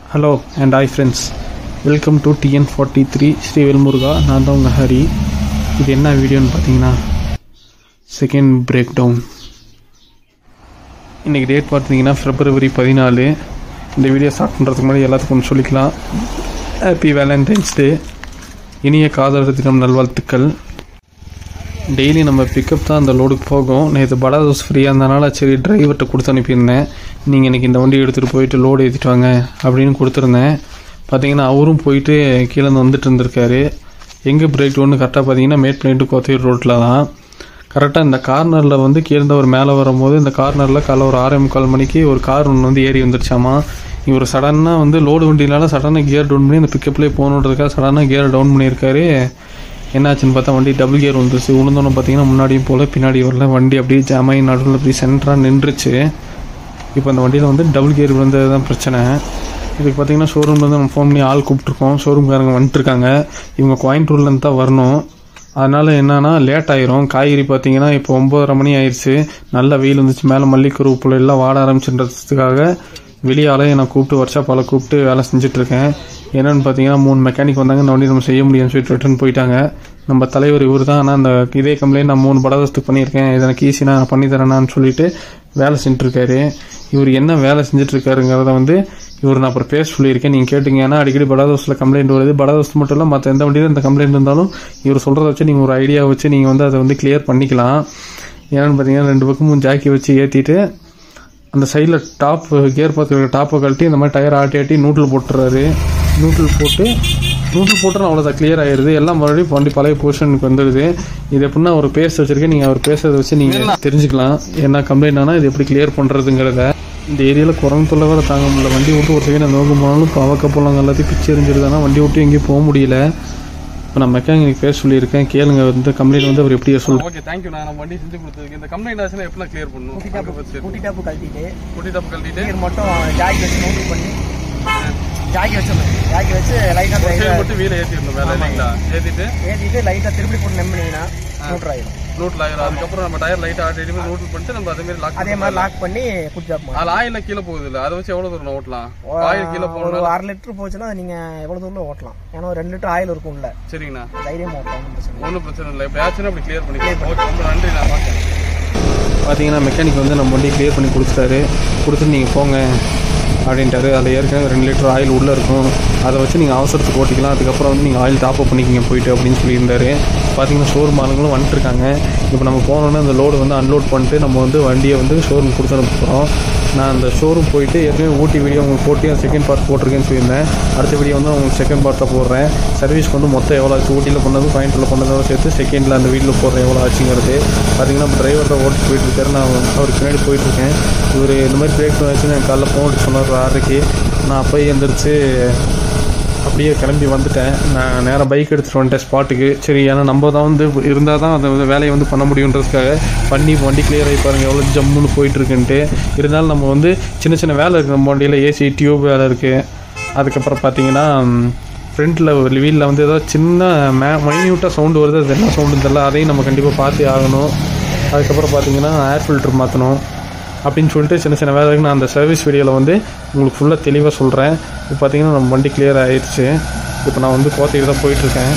Hello and hi friends welcome to TN forty three Sri Velmuruga நான் தான் உங்கள் ஹரி இது என்ன வீடியோன்னு பார்த்தீங்கன்னா செகண்ட் பிரேக் டவுன் இன்றைக்கி டேட் பார்த்தீங்கன்னா ஃபெப்ரவரி பதினாலு இந்த வீடியோ ஸ்டார்ட் பண்ணுறதுக்கு முன்னாடி எல்லாத்துக்கும் ஒன்று சொல்லிக்கலாம் ஹாப்பி வேலண்டைன்ஸ் டே இனிய காதலர் தினம் நல்வாழ்த்துக்கள் டெய்லி நம்ம பிக்கப் தான் அந்த லோடுக்கு போகும் நேற்று படா தோஸ் ஃப்ரீயாக இருந்தனால சரி டிரைவர்கிட்ட கொடுத்து அனுப்பியிருந்தேன் நீங்கள் இன்றைக்கி இந்த வண்டி எடுத்துகிட்டு போயிட்டு லோடு ஏற்றிட்டு வாங்க அப்படின்னு கொடுத்துருந்தேன் பார்த்தீங்கன்னா அவரும் போயிட்டு கீழே இருந்து வந்துட்டு இருந்திருக்காரு எங்கே பிரேக் டவுன்னு கரெக்டாக பார்த்தீங்கன்னா மேட் பண்ணிட்டு கோத்தையூர் ரோட்டில் தான் கரெக்டாக இந்த கார்னரில் வந்து கீழே ஒரு மேலே வரும்போது இந்த கார்னரில் காலை ஒரு ஆறே முக்கால் மணிக்கு ஒரு கார் ஒன்று வந்து ஏறி வந்துருச்சாமா இவர் சடனாக வந்து லோடு வண்டினால சடனாக கியர் டவுன் பண்ணி அந்த பிக்கப்லேயே போகணுன்றதுக்காக சடனாக கியர் டவுன் பண்ணியிருக்காரு என்னாச்சுன்னு பார்த்தா வண்டி டபுள் கியர் வந்துருச்சு உளுந்தோன்னு பார்த்தீங்கன்னா முன்னாடியும் போல் பின்னாடி வரல வண்டி அப்படியே ஜாமாயி நடுவில் அப்படி சென்டராக நின்றுச்சு இப்போ அந்த வண்டியில் வந்து டபுள் கியர் விழுந்தது தான் பிரச்சனை இதுக்கு பார்த்தீங்கன்னா ஷோரூமில் வந்து நம்ம ஃபோன் பண்ணி ஆள் கூப்பிட்ருக்கோம் ஷோரூம்காரங்க வந்துட்டுருக்காங்க இவங்க கோயம்புத்தூர்லேருந்து தான் வரணும் அதனால் என்னன்னா லேட் ஆயிரும் காய்கறி பார்த்தீங்கன்னா இப்போ ஒம்பதரை மணி ஆயிடுச்சு நல்ல வெயில் வந்துச்சு மேலே மல்லிக்கரு உப்புல எல்லாம் வாட ஆரம்பிச்சுன்றதுக்காக வெளியால் நான் கூப்பிட்டு ஒர்க் ஷாப்பால் கூப்பிட்டு வேலை செஞ்சுட்ருக்கேன் என்னென்னு பார்த்தீங்கன்னா மூணு மெக்கானிக் வந்தாங்க இந்த வண்டி நம்ம செய்ய முடியும்னு சொல்லிட்டு ரிட்டர்ன் போயிட்டாங்க நம்ம தலைவர் இவர் தான் ஆனால் அந்த இதே கம்ப்ளைண்ட் நான் மூணு படத்துக்கு பண்ணியிருக்கேன் இதை எனக்கு ஈஸி நான் பண்ணி தரேனான்னு சொல்லிட்டு வேலை செஞ்சுட்ருக்காரு இவர் என்ன வேலை செஞ்சுட்ருக்காருங்கிறத வந்து இவர் நான் அப்புறம் பேச சொல்லியிருக்கேன் நீங்கள் கேட்டீங்க ஏன்னா அடிக்கடி படாதோஸில் கம்ப்ளைண்ட் வருது படாதோஸ் மட்டும் இல்லை மற்ற எந்த வண்டியிலும் இந்த கம்ப்ளைண்ட் இருந்தாலும் இவர் சொல்கிறத வச்சு நீங்கள் ஒரு ஐடியா வச்சு நீங்கள் வந்து அதை வந்து கிளியர் பண்ணிக்கலாம் ஏன்னு பார்த்தீங்கன்னா ரெண்டு பக்கமும் ஜாக்கி வச்சு ஏற்றிட்டு அந்த சைடில் டாப் கியர் பார்த்து டாப்பை கழட்டி இந்த மாதிரி டயர் ஆட்டி ஆட்டி நூட்டில் போட்டுறாரு நூட்டில் போட்டு நூட்டில் போட்டு அவ்வளோதான் கிளியர் ஆயிடுது எல்லாம் மறுபடியும் வண்டி பழைய பொசிஷனுக்கு வந்துடுது இது எப்படின்னா அவர் பேச வச்சிருக்கேன் நீங்கள் அவர் பேசுறதை வச்சு நீங்கள் தெரிஞ்சுக்கலாம் என்ன கம்ப்ளைண்ட் ஆனால் இது எப்படி கிளியர் பண்ணுறதுங்கிறத இந்த ஏரியாவில் குரங்கு தொல்லை வேறு தாங்க முடியல வண்டி விட்டு ஒரு செகண்ட் நோக்க போனாலும் பவக்க போலாங்க எல்லாத்தையும் பிச்சு எரிஞ்சிருதானா வண்டி விட்டு எங்கேயும் போக முடியல இப்போ நான் மெக்கானிக் பேச சொல்லியிருக்கேன் கேளுங்க வந்து கம்ப்ளைண்ட் வந்து அவர் எப்படியே சொல்லுங்கள் ஓகே தேங்க்யூ நான் நம்ம வண்டி செஞ்சு கொடுத்ததுக்கு இந்த கம்ப்ளைண்ட் ஆச்சுன்னா எப்படி கிளியர் பண்ணணும் குட்டி டாப்பு கழட்டிட்டு குட்டி டப்பு கழட்டிட்டு கீர் மட்டும் ஜாக்கி வச்சு நோட்டு பண்ணி ஜாக்கி வச்சிடணும் ஜாக்கி வச்சு லைட்டாக சைடு லைட்டாக மட்டும் வீல ஏற்றிடணும் வேலை இல்லைங்களா ஏற்றிட்டு ஏற்றிட்டு லைட்டாக திருப்பி போட்டு நம்பினீங்கன்னா நூற்று ஆயிடும் நூட்டில் ஆயிரும் அதுக்கப்புறம் நம்ம டயர் லைட்டாக ஆட்டி நூட்டில் பண்ணிட்டு நம்ம அதே மாதிரி லாக் அதே மாதிரி லாக் பண்ணி குட்டி டாப் அதில் ஆயில் கீழே போகுது இல்லை அதை வச்சு எவ்வளோ தூரம் ஓட்டலாம் ஆயில் கீழே ஒரு போகணும் அரை லிட்டர் போச்சுன்னா நீங்கள் எவ்வளோ தூரம் ஓட்டலாம் ஏன்னா ஒரு ரெண்டு லிட்டர் ஆயில் இருக்கும்ல சரிங்கண்ணா தைரியமாக ஓட்டலாம் ஒண்ணும் பிரச்சனை இல்லை. ஒன்றும் பிரச்சனை இல்லை இப்போ ஆச்சுன்னா அப்படி கிளியர் பண்ணிக்கலாம் ஓகே ரொம்ப நன்றி நான் பார்க்குறேன் பார்த்தீங்கன்னா மெக்கானிக் வந்து நம்ம வண்டி கிளியர் பண்ணி கொடுத்துட்டாரு கொடுத்துட்டு நீங்கள் போங்க அப்படின்ட்டாரு அதில் ஏற்கனவே ரெண்டு லிட்டர் ஆயில் உள்ளே இருக்கும் அதை வச்சு நீங்கள் அவசரத்துக்கு ஓட்டிக்கலாம் அதுக்கப்புறம் வந்து நீங்கள் ஆயில் டாப் அப் பண்ணிக்கிங்க போயிட்டு அப்படின்னு சொல்லியிருந்தாரு பார்த்தீங்கன்னா ஷோரூம் ஆளுங்களும் வந்துட்டுருக்காங்க இப்போ நம்ம போனோன்னா அந்த லோடு வந்து அன்லோட் பண்ணிட்டு நம்ம வந்து வண்டியை வந்து ஷோரூம் கொடுத்து அனுப்ப போகிறோம் நான் அந்த ஷோரூம் போயிட்டு ஏற்கனவே ஊட்டி வீடியோ உங்களுக்கு போட்டு செகண்ட் பார்ட் போட்டிருக்கேன்னு சொல்லியிருந்தேன் அடுத்த வீடியோ வந்து உங்களுக்கு செகண்ட் பார்ட்டாக போடுறேன் சர்வீஸ்க்கு வந்து மொத்தம் எவ்வளோ ஆச்சு ஊட்டியில் பண்ணது கோயம்புத்தூரில் பண்ணதோட சேர்த்து செகண்டில் அந்த வீட்டில் போடுறேன் எவ்வளோ ஆச்சுங்கிறது பார்த்தீங்கன்னா டிரைவர் தான் ஓட்டி போயிட்டு இருக்காரு நான் அவருக்கு பின்னாடி போயிட்டுருக்கேன் இவர் இந்த மாதிரி பிரேக் ஆச்சுன்னு எனக்கு காலைல ஃபோன் அடிச்சு சொன்னார் ஒரு ஆறரைக்கு நான் அப்போயே எழுந்திரிச்சு அப்படியே கிளம்பி வந்துட்டேன் நான் நேராக பைக் எடுத்துகிட்டு வந்துட்டேன் ஸ்பாட்டுக்கு சரி ஏன்னா நம்ம தான் வந்து இருந்தால் தான் அந்த வேலையை வந்து பண்ண முடியுன்றதுக்காக பண்ணி வண்டி கிளியர் ஆகி பாருங்கள் எவ்வளோ ஜம்முன்னு போயிட்டுருக்குன்ட்டு இருந்தாலும் நம்ம வந்து சின்ன சின்ன வேலை இருக்குது நம்ம வண்டியில் ஏசி டியூப் வேலை இருக்குது அதுக்கப்புறம் பார்த்தீங்கன்னா ஃப்ரண்ட்டில் வீலில் வந்து ஏதோ சின்ன மே மைன்யூட்டாக சவுண்டு வருது அது என்ன சவுண்டு தெரியல அதையும் நம்ம கண்டிப்பாக பார்த்தே ஆகணும் அதுக்கப்புறம் பார்த்தீங்கன்னா ஏர் ஃபில்ட்ரு மாற்றணும் அப்படின்னு சொல்லிட்டு சின்ன சின்ன வேலைக்கு நான் அந்த சர்வீஸ் வீடியோவில் வந்து உங்களுக்கு ஃபுல்லாக தெளிவாக சொல்கிறேன் இப்போ பார்த்தீங்கன்னா நம்ம வண்டி கிளியர் ஆயிடுச்சு இப்போ நான் வந்து கோத்தைக்கு தான் போயிட்டுருக்கேன்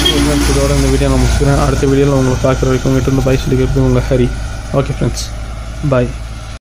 இதோட இந்த வீடியோ நான் முடிச்சுக்கிறேன் அடுத்த வீடியோவில் உங்களுக்கு பார்க்குற வரைக்கும் உங்கள்கிட்ட இருந்து பை சொல்லிக்கிறது உங்கள் ஹரி ஓகே ஃப்ரெண்ட்ஸ் பாய்